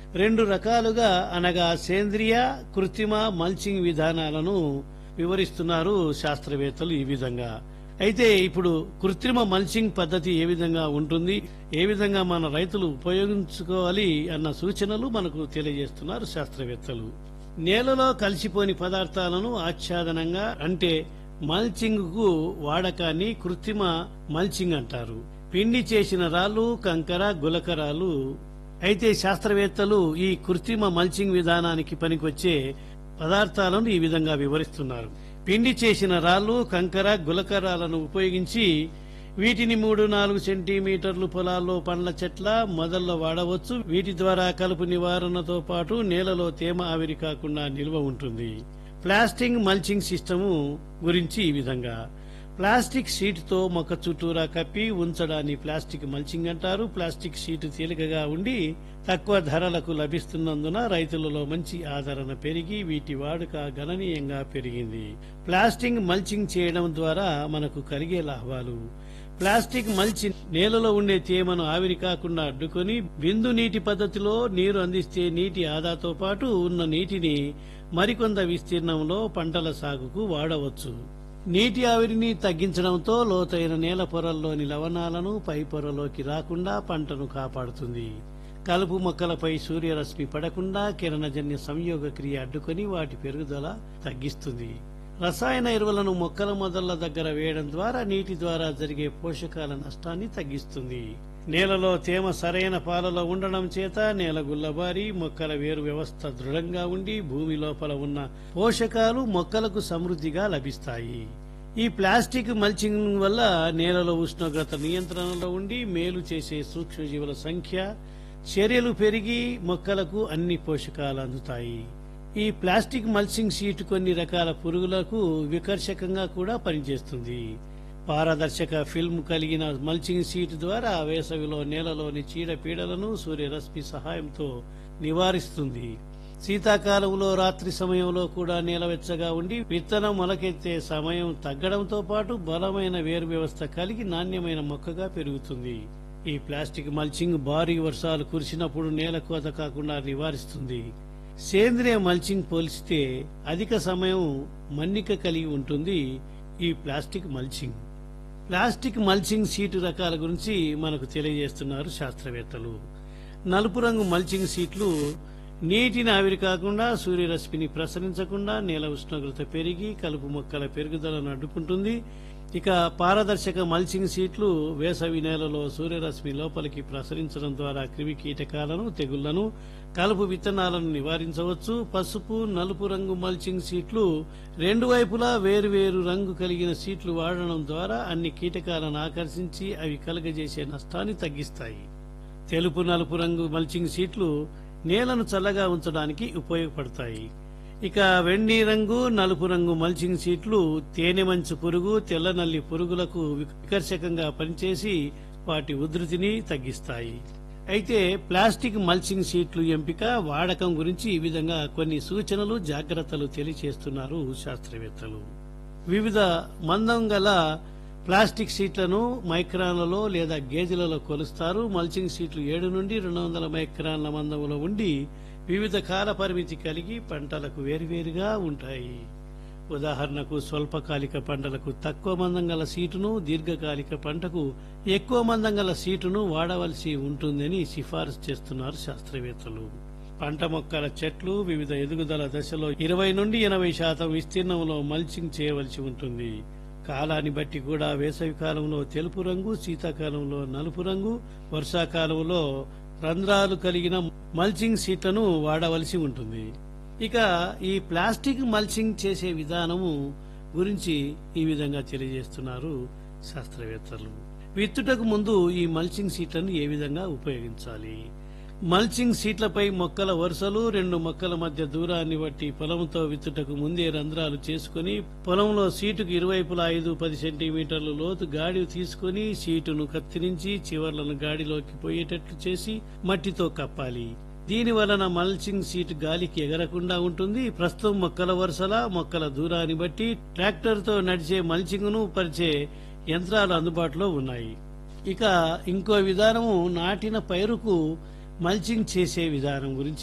రెండు రకాలుగా అనగా సేంద్రియ కృత్రిమ మల్చింగ్ విధానాలను వివరిస్తున్నారు శాస్త్రవేత్తలు ఈ విధంగా అయితే ఇప్పుడు కృత్రిమ మల్చింగ్ పద్ధతి ఏ విధంగా ఉంటుంది ఏ విధంగా మన రైతులు ఉపయోగించుకోవాలి అన్న సూచనలు మనకు తెలియజేస్తున్నారు శాస్త్రవేత్తలు నేలలో కలిసిపోని పదార్థాలను ఆచ్ఛాదనంగా అంటే మల్చింగ్ కు వాడకాన్ని కృత్రిమ మల్చింగ్ అంటారు పిండి చేసిన రాళ్లు కంకర గులకరాలు అయితే శాస్త్రవేత్తలు ఈ కృత్రిమ మల్చింగ్ విధానానికి పనికొచ్చే పదార్థాలను ఈ విధంగా వివరిస్తున్నారు పిండి చేసిన రాళ్లు కంకర గులకరాలను ఉపయోగించి వీటిని మూడు నాలుగు సెంటీమీటర్లు పొలాల్లో పండ్ల చెట్ల మొదల్లో వాడవచ్చు వీటి ద్వారా కలుపు నివారణతో పాటు నేలలో తేమ ఆవిరి కాకుండా నిల్వ ఉంటుంది ప్లాస్టిక్ మల్చింగ్ సిస్టము గురించి ఈ విధంగా ప్లాస్టిక్ షీట్ తో మొక్క చుట్టూరా కప్పి ఉంచడాన్ని ప్లాస్టిక్ మల్చింగ్ అంటారు ప్లాస్టిక్ షీట్ తేలికగా ఉండి తక్కువ ధరలకు లభిస్తున్నందున రైతులలో మంచి ఆదరణ పెరిగి వీటి వాడుక గణనీయంగా పెరిగింది ప్లాస్టిక్ మల్చింగ్ చేయడం ద్వారా మనకు కలిగే లాభాలు ప్లాస్టిక్ మల్చి నేలలో ఉండే తేమను ఆవిరి కాకుండా అడ్డుకొని బిందు నీటి పద్ధతిలో నీరు అందిస్తే నీటి ఆదాతో పాటు ఉన్న నీటిని మరికొంత విస్తీర్ణంలో పంటల సాగుకు వాడవచ్చు నీటి ఆవిరిని తగ్గించడంతో లోతైన నేల పొరల్లోని లవణాలను పై పొరలోకి రాకుండా పంటను కాపాడుతుంది కలుపు మొక్కలపై సూర్యరశ్మి పడకుండా కిరణజన్య సంయోగ క్రియ అడ్డుకొని వాటి పెరుగుదల తగ్గిస్తుంది రసాయన ఎరువులను మొక్కల మొదళ్ల దగ్గర వేయడం ద్వారా నీటి ద్వారా జరిగే పోషకాల నష్టాన్ని తగ్గిస్తుంది నేలలో తేమ సరైన పాలలో ఉండడం చేత నేల గుల్లబారి మొక్కల వేరు వ్యవస్థ దృఢంగా ఉండి భూమి లోపల ఉన్న పోషకాలు మొక్కలకు సమృద్ధిగా లభిస్తాయి ఈ ప్లాస్టిక్ మల్చింగ్ వల్ల నేలలో ఉష్ణోగ్రత నియంత్రణలో ఉండి మేలు చేసే సూక్ష్మజీవుల సంఖ్య చర్యలు పెరిగి మొక్కలకు అన్ని పోషకాలు అందుతాయి ఈ ప్లాస్టిక్ మల్చింగ్ షీట్ కొన్ని రకాల పురుగులకు వికర్షకంగా కూడా పనిచేస్తుంది పారదర్శక ఫిల్మ్ కలిగిన మల్చింగ్ షీట్ ద్వారా వేసవిలో నేలలోని చీడపీడలను సూర్యరశ్మి సహాయంతో నివారిస్తుంది శీతాకాలంలో రాత్రి సమయంలో కూడా నేల వెచ్చగా ఉండి విత్తనం మొలకెత్తే సమయం తగ్గడంతో పాటు బలమైన వేరు వ్యవస్థ కలిగి నాణ్యమైన మొక్కగా పెరుగుతుంది ఈ ప్లాస్టిక్ మల్చింగ్ భారీ వర్షాలు కురిసినప్పుడు నేల కోత కాకుండా నివారిస్తుంది సేంద్రియ మల్చింగ్ పోలిస్తే అధిక సమయం మన్నిక కలిగి ఉంటుంది ఈ plastic mulching plastic mulching sheet రకాల గురించి మనకు తెలియజేస్తున్నారు శాస్త్రవేత్తలు నలుపు రంగు మల్చింగ్ సీట్లు నీటిని ఆవిరి కాకుండా సూర్యరశ్మిని ప్రసరించకుండా నేల ఉష్ణోగ్రత పెరిగి కలుపు మొక్కల పెరుగుదలను అడ్డుకుంటుంది ఇక పారదర్శక మల్చింగ్ సీట్లు వేసవి నేలలో సూర్యరశ్మి లోపలికి ప్రసరించడం ద్వారా క్రిమి కీటకాలను తెగుళ్లను కలుపు విత్తనాలను నివారించవచ్చు పసుపు నలుపు రంగు మల్చింగ్ సీట్లు రెండు వైపులా వేరువేరు రంగు కలిగిన సీట్లు వాడడం ద్వారా అన్ని కీటకాలను ఆకర్షించి అవి కలుగజేసే నష్టాన్ని తగ్గిస్తాయి తెలుపు నలుపు రంగు మల్చింగ్ సీట్లు నేలను చల్లగా ఉంచడానికి ఉపయోగపడతాయి ఇక వెండి రంగు నలుపు రంగు మల్చింగ్ సీట్లు తేనె మంచు పురుగు తెల్ల నల్లి పురుగులకు వికర్షకంగా పనిచేసి వాటి ఉధృతిని తగ్గిస్తాయి అయితే ప్లాస్టిక్ మల్చింగ్ షీట్లు ఎంపిక వాడకం గురించి ఈ విధంగా కొన్ని సూచనలు జాగ్రత్తలు తెలియచేస్తున్నారు శాస్త్రవేత్తలు వివిధ మందం గల ప్లాస్టిక్ షీట్లను మైక్రాన్లలో లేదా గేజీలలో కొలుస్తారు మల్చింగ్ షీట్లు ఏడు నుండి రెండు వందల మైక్రాన్ల మందంలో ఉండి వివిధ కాల పరిమితి కలిగి పంటలకు వేరువేరుగా ఉంటాయి ఉదాహరణకు స్వల్పకాలిక పంటలకు తక్కువ మందం గల సీటును దీర్ఘకాలిక పంటకు ఎక్కువ మందం గల సీటును వాడవలసి ఉంటుందని సిఫారసు చేస్తున్నారు శాస్త్రవేత్తలు పంట మొక్కల చెట్లు వివిధ ఎదుగుదల దశలో ఇరవై నుండి ఎనభై శాతం విస్తీర్ణంలో మల్చింగ్ చేయవలసి ఉంటుంది కాలాన్ని బట్టి కూడా వేసవి కాలంలో తెలుపు రంగు శీతాకాలంలో నలుపు రంగు వర్షాకాలంలో రంధ్రాలు కలిగిన మల్చింగ్ సీట్లను వాడవలసి ఉంటుంది ఇక ఈ ప్లాస్టిక్ మల్చింగ్ చేసే విధానము గురించి ఈ విధంగా తెలియజేస్తున్నారు శాస్త్రవేత్తలు విత్తుటకు ముందు ఈ మల్చింగ్ సీట్లను ఏ విధంగా ఉపయోగించాలి మల్చింగ్ సీట్లపై మొక్కల వరుసలు రెండు మొక్కల మధ్య దూరాన్ని బట్టి పొలంతో విత్తుటకు ముందే రంధ్రాలు చేసుకుని పొలంలో సీటుకు ఇరువైపులా ఐదు పది సెంటీమీటర్ల లోతు గాడి తీసుకుని సీటును కత్తిరించి చివర్లను గాడిలోకి పోయేటట్లు చేసి మట్టితో కప్పాలి దీని వలన మల్చింగ్ సీట్ గాలికి ఎగరకుండా ఉంటుంది ప్రస్తుతం మొక్కల వరుసల మొక్కల దూరాన్ని బట్టి ట్రాక్టర్ తో నడిచే మల్చింగ్ ను పరిచే యంత్రాలు అందుబాటులో ఉన్నాయి ఇక ఇంకో విధానము నాటిన పైరుకు మల్చింగ్ చేసే విధానం గురించి